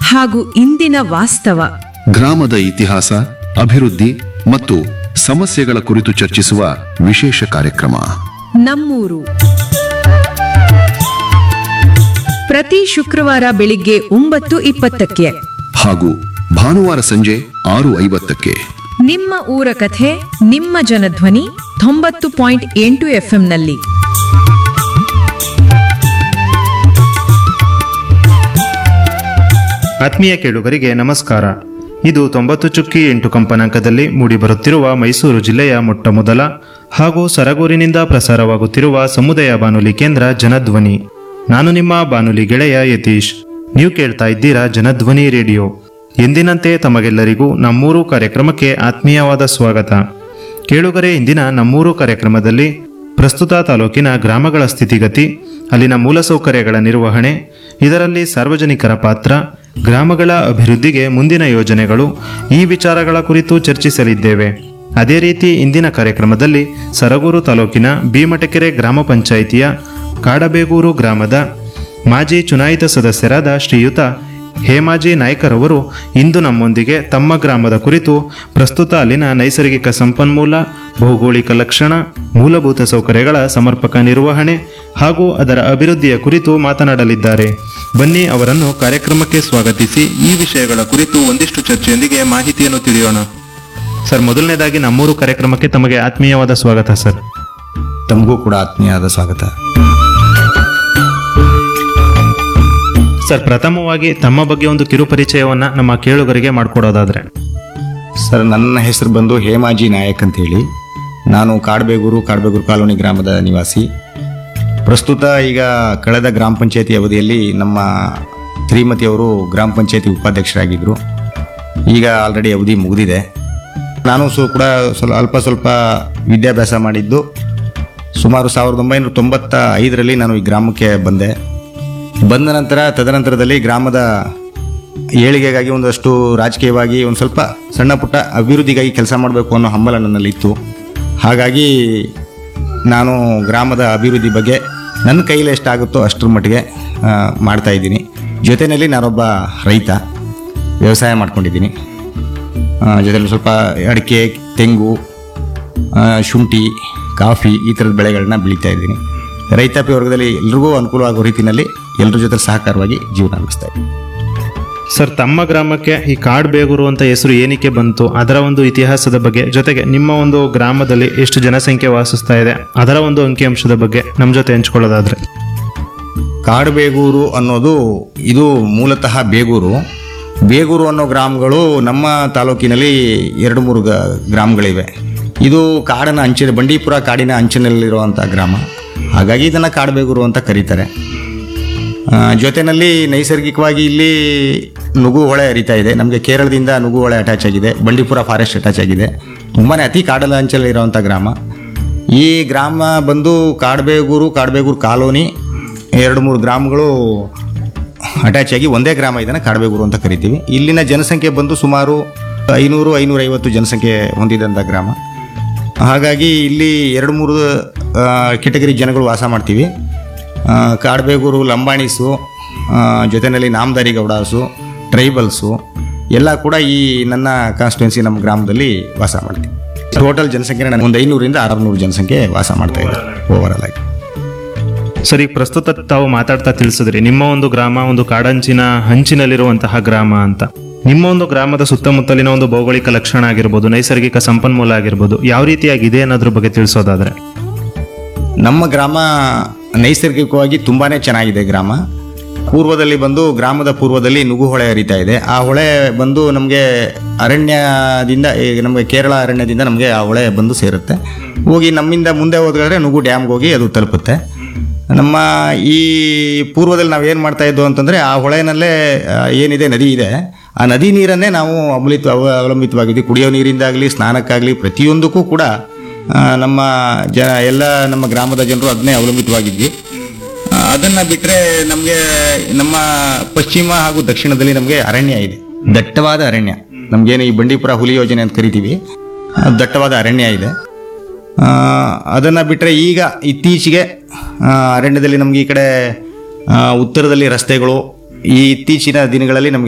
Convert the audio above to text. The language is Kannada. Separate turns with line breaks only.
ಹಾಗೂ ಇಂದಿನ ವಾಸ್ತವ
ಗ್ರಾಮದ ಇತಿಹಾಸ ಅಭಿವೃದ್ಧಿ ಮತ್ತು ಸಮಸ್ಯೆಗಳ ಕುರಿತು ಚರ್ಚಿಸುವ ವಿಶೇಷ ಕಾರ್ಯಕ್ರಮ
ನಮ್ಮೂರು ಪ್ರತಿ ಶುಕ್ರವಾರ ಬೆಳಿಗ್ಗೆ ಒಂಬತ್ತು ಇಪ್ಪತ್ತಕ್ಕೆ
ಹಾಗೂ ಭಾನುವಾರ ಸಂಜೆ ಆರು ಐವತ್ತಕ್ಕೆ
ನಿಮ್ಮ ಊರ ಕಥೆ ನಿಮ್ಮ ಜನಧ್ವನಿ ತೊಂಬತ್ತು ಪಾಯಿಂಟ್ ಎಂಟು ಎಫ್ಎಂನಲ್ಲಿ
ಆತ್ಮೀಯ ಕೇಳುಗರಿಗೆ ನಮಸ್ಕಾರ ಇದು ತೊಂಬತ್ತು ಚುಕ್ಕಿ ಎಂಟು ಕಂಪನಾಂಕದಲ್ಲಿ ಮೂಡಿಬರುತ್ತಿರುವ ಮೈಸೂರು ಜಿಲ್ಲೆಯ ಮೊಟ್ಟ ಮೊದಲ ಹಾಗೂ ಸರಗೂರಿನಿಂದ ಪ್ರಸಾರವಾಗುತ್ತಿರುವ ಸಮುದಾಯ ಬಾನುಲಿ ಕೇಂದ್ರ ಜನಧ್ವನಿ ನಾನು ನಿಮ್ಮ ಬಾನುಲಿ ಗೆಳೆಯ ಯತೀಶ್ ನೀವು ಕೇಳ್ತಾ ಇದ್ದೀರಾ ಜನಧ್ವನಿ ರೇಡಿಯೋ ಎಂದಿನಂತೆ ತಮಗೆಲ್ಲರಿಗೂ ನಮ್ಮೂರು ಕಾರ್ಯಕ್ರಮಕ್ಕೆ ಆತ್ಮೀಯವಾದ ಸ್ವಾಗತ ಕೇಳುಗರೆ ಇಂದಿನ ನಮ್ಮೂರು ಕಾರ್ಯಕ್ರಮದಲ್ಲಿ ಪ್ರಸ್ತುತ ತಾಲೂಕಿನ ಗ್ರಾಮಗಳ ಸ್ಥಿತಿಗತಿ ಅಲ್ಲಿನ ಮೂಲಸೌಕರ್ಯಗಳ ನಿರ್ವಹಣೆ ಇದರಲ್ಲಿ ಸಾರ್ವಜನಿಕರ ಪಾತ್ರ ಗ್ರಾಮಗಳ ಅಭಿವೃದ್ಧಿಗೆ ಮುಂದಿನ ಯೋಜನೆಗಳು ಈ ವಿಚಾರಗಳ ಕುರಿತು ಚರ್ಚಿಸಲಿದ್ದೇವೆ ಅದೇ ರೀತಿ ಇಂದಿನ ಕಾರ್ಯಕ್ರಮದಲ್ಲಿ ಸರಗೂರು ತಾಲೂಕಿನ ಭೀಮಟಕೆರೆ ಗ್ರಾಮ ಪಂಚಾಯಿತಿಯ ಕಾಡಬೇಗೂರು ಗ್ರಾಮದ ಮಾಜಿ ಚುನಾಯಿತ ಸದಸ್ಯರಾದ ಶ್ರೀಯುತ ಹೇಮಾಜಿ ನಾಯ್ಕರವರು ಇಂದು ನಮ್ಮೊಂದಿಗೆ ತಮ್ಮ ಗ್ರಾಮದ ಕುರಿತು ಪ್ರಸ್ತುತ ಅಲ್ಲಿನ ನೈಸರ್ಗಿಕ ಸಂಪನ್ಮೂಲ ಭೌಗೋಳಿಕ ಲಕ್ಷಣ ಮೂಲಭೂತ ಸೌಕರ್ಯಗಳ ಸಮರ್ಪಕ ನಿರ್ವಹಣೆ ಹಾಗೂ ಅದರ ಅಭಿವೃದ್ಧಿಯ ಕುರಿತು ಮಾತನಾಡಲಿದ್ದಾರೆ ಬನ್ನಿ ಅವರನ್ನು ಕಾರ್ಯಕ್ರಮಕ್ಕೆ ಸ್ವಾಗತಿಸಿ ಈ ವಿಷಯಗಳ ಕುರಿತು ಒಂದಿಷ್ಟು ಚರ್ಚೆಯೊಂದಿಗೆ ಮಾಹಿತಿಯನ್ನು ತಿಳಿಯೋಣ ಸರ್ ಮೊದಲನೇದಾಗಿ ನಮ್ಮೂರು ಕಾರ್ಯಕ್ರಮಕ್ಕೆ ತಮಗೆ ಆತ್ಮೀಯವಾದ ಸ್ವಾಗತ ಸರ್
ತಮಗೂ ಕೂಡ ಆತ್ಮೀಯವಾದ ಸ್ವಾಗತ
ಸರ್ ಪ್ರಥಮವಾಗಿ ತಮ್ಮ ಬಗ್ಗೆ ಒಂದು ಕಿರು ಪರಿಚಯವನ್ನ ನಮ್ಮ ಕೇಳುಗರಿಗೆ ಮಾಡಿಕೊಡೋದಾದ್ರೆ
ಸರ್ ನನ್ನ ಹೆಸರು ಬಂದು ಹೇಮಾಜಿ ನಾಯಕ್ ಅಂತ ಹೇಳಿ ನಾನು ಕಾಡಬೇಗೂರು ಕಾಡಬೇಗೂರು ಕಾಲೋನಿ ಗ್ರಾಮದ ನಿವಾಸಿ ಪ್ರಸ್ತುತ ಈಗ ಕಳೆದ ಗ್ರಾಮ ಪಂಚಾಯತಿ ಅವಧಿಯಲ್ಲಿ ನಮ್ಮ ಶ್ರೀಮತಿಯವರು ಗ್ರಾಮ ಪಂಚಾಯತಿ ಉಪಾಧ್ಯಕ್ಷರಾಗಿದ್ದರು ಈಗ ಆಲ್ರೆಡಿ ಅವಧಿ ಮುಗಿದಿದೆ ನಾನು ಸು ಕೂಡ ಸ್ವಲ್ಪ ಅಲ್ಪ ಸ್ವಲ್ಪ ವಿದ್ಯಾಭ್ಯಾಸ ಮಾಡಿದ್ದು ಸುಮಾರು ಸಾವಿರದ ಒಂಬೈನೂರ ತೊಂಬತ್ತ ಐದರಲ್ಲಿ ನಾನು ಈ ಗ್ರಾಮಕ್ಕೆ ಬಂದೆ ಬಂದ ನಂತರ ತದನಂತರದಲ್ಲಿ ಗ್ರಾಮದ ಏಳಿಗೆಗಾಗಿ ಒಂದಷ್ಟು ರಾಜಕೀಯವಾಗಿ ಒಂದು ಸ್ವಲ್ಪ ಸಣ್ಣ ಪುಟ್ಟ ಅಭಿವೃದ್ಧಿಗಾಗಿ ಕೆಲಸ ಮಾಡಬೇಕು ಅನ್ನೋ ಹಂಬಲ ನನ್ನಲ್ಲಿ ಇತ್ತು ಹಾಗಾಗಿ ನಾನು ಗ್ರಾಮದ ಅಭಿವೃದ್ಧಿ ಬಗ್ಗೆ ನನ್ನ ಕೈಲಿ ಎಷ್ಟಾಗುತ್ತೋ ಅಷ್ಟರ ಮಟ್ಟಿಗೆ ಆ, ಮಾಡ್ತಾ ಇದ್ದೀನಿ ಜೊತೆಯಲ್ಲಿ ನಾನೊಬ್ಬ ರೈತ ವ್ಯವಸಾಯ ಮಾಡ್ಕೊಂಡಿದ್ದೀನಿ ಜೊತೆಲಿ ಸ್ವಲ್ಪ ಅಡಿಕೆ ತೆಂಗು ಆ, ಶುಂಠಿ ಕಾಫಿ ಈ ಥರದ ಬೆಳೆಗಳನ್ನ ಬೆಳೀತಾ ಇದ್ದೀನಿ ರೈತಾಪಿ ವರ್ಗದಲ್ಲಿ ಎಲ್ರಿಗೂ ಅನುಕೂಲವಾಗೋ ರೀತಿಯಲ್ಲಿ ಎಲ್ಲರ ಜೊತೆ ಸಹಕಾರವಾಗಿ ಜೀವನ ನಡೆಸ್ತಾ ಇದ್ದೀನಿ
ಸರ್ ತಮ್ಮ ಗ್ರಾಮಕ್ಕೆ ಈ ಕಾಡ್ಬೇಗೂರು ಅಂತ ಹೆಸರು ಏನಕ್ಕೆ ಬಂತು ಅದರ ಒಂದು ಇತಿಹಾಸದ ಬಗ್ಗೆ ಜೊತೆಗೆ ನಿಮ್ಮ ಒಂದು ಗ್ರಾಮದಲ್ಲಿ ಎಷ್ಟು ಜನಸಂಖ್ಯೆ ವಾಸಿಸ್ತಾ ಇದೆ ಅದರ ಒಂದು ಅಂಕಿಅಂಶದ ಬಗ್ಗೆ ನಮ್ಮ ಜೊತೆ ಹಂಚ್ಕೊಳ್ಳೋದಾದ್ರೆ
ಕಾಡುಬೇಗೂರು ಅನ್ನೋದು ಇದು ಮೂಲತಃ ಬೇಗೂರು ಬೇಗೂರು ಅನ್ನೋ ಗ್ರಾಮಗಳು ನಮ್ಮ ತಾಲೂಕಿನಲ್ಲಿ ಎರಡು ಮೂರು ಗ- ಗ್ರಾಮಗಳಿವೆ ಇದು ಕಾಡಿನ ಅಂಚಿನ ಬಂಡೀಪುರ ಕಾಡಿನ ಅಂಚಿನಲ್ಲಿರುವಂಥ ಗ್ರಾಮ ಹಾಗಾಗಿ ಇದನ್ನು ಕಾಡುಬೇಗೂರು ಅಂತ ಕರೀತಾರೆ ಆ, ಜೊತೆಯಲ್ಲಿ ನೈಸರ್ಗಿಕವಾಗಿ ಇಲ್ಲಿ ನುಗು ಹೊಳೆ ಹರಿತಾ ಇದೆ ನಮಗೆ ಕೇರಳದಿಂದ ನುಗು ಹೊಳೆ ಅಟ್ಯಾಚ್ ಆಗಿದೆ ಬಂಡೀಪುರ ಫಾರೆಸ್ಟ್ ಅಟ್ಯಾಚ್ ಆಗಿದೆ ತುಂಬಾ ಅತಿ ಕಾಡಲ ಅಂಚಲ್ಲಿರುವಂಥ ಗ್ರಾಮ ಈ ಗ್ರಾಮ ಬಂದು ಕಾಡಬೇಗೂರು ಕಾಡಬೇಗೂರು ಕಾಲೋನಿ ಎರಡು ಮೂರು ಗ್ರಾಮಗಳು ಅಟ್ಯಾಚ್ ಆಗಿ ಒಂದೇ ಗ್ರಾಮ ಇದನ್ನು ಕಾಡಬೇಗೂರು ಅಂತ ಕರಿತೀವಿ ಇಲ್ಲಿನ ಜನಸಂಖ್ಯೆ ಬಂದು ಸುಮಾರು ಐನೂರು ಐನೂರೈವತ್ತು ಜನಸಂಖ್ಯೆ ಹೊಂದಿದಂಥ ಗ್ರಾಮ ಹಾಗಾಗಿ ಇಲ್ಲಿ ಎರಡು ಮೂರು ಕೆಟಗರಿ ಜನಗಳು ವಾಸ ಮಾಡ್ತೀವಿ ಆ, ಕಾಡಬೇಗೂರು ಲಂಬಾಣಿಸು ಆ, ಜೊತೆಯಲ್ಲಿ ನಾಮದಾರಿ ಗೌಡಾಸು ಟ್ರೈಬಲ್ಸು ಎಲ್ಲ ಕೂಡ ಈ ನನ್ನ ಕಾನ್ಸ್ಟಿಟ್ಯೂನ್ಸಿ ನಮ್ಮ ಗ್ರಾಮದಲ್ಲಿ ವಾಸ ಮಾಡ್ತೀವಿ ಟೋಟಲ್ ಜನಸಂಖ್ಯೆ ನಾನು ಒಂದು ಐನೂರಿಂದ ಆರುನೂರು ಜನಸಂಖ್ಯೆ ವಾಸ ಮಾಡ್ತಾ ಇದ್ದಾರೆ ಓವರಾಲ್ ಆಗಿ
ಸರ್ ಈಗ ಪ್ರಸ್ತುತ ತಾವು ಮಾತಾಡ್ತಾ ತಿಳಿಸಿದ್ರಿ ನಿಮ್ಮ ಒಂದು ಗ್ರಾಮ ಒಂದು ಕಾಡಂಚಿನ ಹಂಚಿನಲ್ಲಿರುವಂತಹ ಗ್ರಾಮ ಅಂತ ನಿಮ್ಮ ಒಂದು ಗ್ರಾಮದ ಸುತ್ತಮುತ್ತಲಿನ ಒಂದು ಭೌಗೋಳಿಕ ಲಕ್ಷಣ ಆಗಿರ್ಬೋದು ನೈಸರ್ಗಿಕ ಸಂಪನ್ಮೂಲ ಆಗಿರ್ಬೋದು ಯಾವ ರೀತಿಯಾಗಿದೆ ಅನ್ನೋದ್ರ ಬಗ್ಗೆ ತಿಳಿಸೋದಾದ್ರೆ
ನಮ್ಮ ಗ್ರಾಮ ನೈಸರ್ಗಿಕವಾಗಿ ತುಂಬಾ ಚೆನ್ನಾಗಿದೆ ಗ್ರಾಮ ಪೂರ್ವದಲ್ಲಿ ಬಂದು ಗ್ರಾಮದ ಪೂರ್ವದಲ್ಲಿ ನುಗು ಹೊಳೆ ಹರಿತಾ ಇದೆ ಆ ಹೊಳೆ ಬಂದು ನಮಗೆ ಅರಣ್ಯದಿಂದ ಈಗ ನಮಗೆ ಕೇರಳ ಅರಣ್ಯದಿಂದ ನಮಗೆ ಆ ಹೊಳೆ ಬಂದು ಸೇರುತ್ತೆ ಹೋಗಿ ನಮ್ಮಿಂದ ಮುಂದೆ ಹೋದ್ರೆ ನುಗು ಡ್ಯಾಮ್ಗೆ ಹೋಗಿ ಅದು ತಲುಪುತ್ತೆ ನಮ್ಮ ಈ ಪೂರ್ವದಲ್ಲಿ ನಾವು ಏನು ಮಾಡ್ತಾ ಇದ್ದೋ ಅಂತಂದರೆ ಆ ಹೊಳೆನಲ್ಲೇ ಆ, ಏನಿದೆ ನದಿ ಇದೆ ಆ ನದಿ ನೀರನ್ನೇ ನಾವು ಅಮಲಿತ ಅವ- ಅವಲಂಬಿತವಾಗಿದ್ವಿ ಕುಡಿಯೋ ನೀರಿಂದಾಗಲಿ ಸ್ನಾನಕ್ಕಾಗಲಿ ಪ್ರತಿಯೊಂದಕ್ಕೂ ಕೂಡ ಆ, ನಮ್ಮ ಜ ಎಲ್ಲ ನಮ್ಮ ಗ್ರಾಮದ ಜನರು ಅದನ್ನೇ ಅವಲಂಬಿತವಾಗಿದ್ವಿ ಆ, ಅದನ್ನ ಬಿಟ್ಟರೆ ನಮಗೆ ನಮ್ಮ ಪಶ್ಚಿಮ ಹಾಗೂ ದಕ್ಷಿಣದಲ್ಲಿ ನಮಗೆ ಅರಣ್ಯ ಇದೆ ದಟ್ಟವಾದ ಅರಣ್ಯ ನಮಗೇನು ಈ ಬಂಡೀಪುರ ಹುಲಿ ಯೋಜನೆ ಅಂತ ಕರಿತೀವಿ ಆ, ದಟ್ಟವಾದ ಅರಣ್ಯ ಇದೆ ಆ, ಅದನ್ನ ಬಿಟ್ಟರೆ ಈಗ ಇತ್ತೀಚೆಗೆ ಆ, ಅರಣ್ಯದಲ್ಲಿ ನಮಗೆ ಈ ಕಡೆ ಆ, ಉತ್ತರದಲ್ಲಿ ರಸ್ತೆಗಳು ಈ ಇತ್ತೀಚಿನ ದಿನಗಳಲ್ಲಿ ನಮಗೆ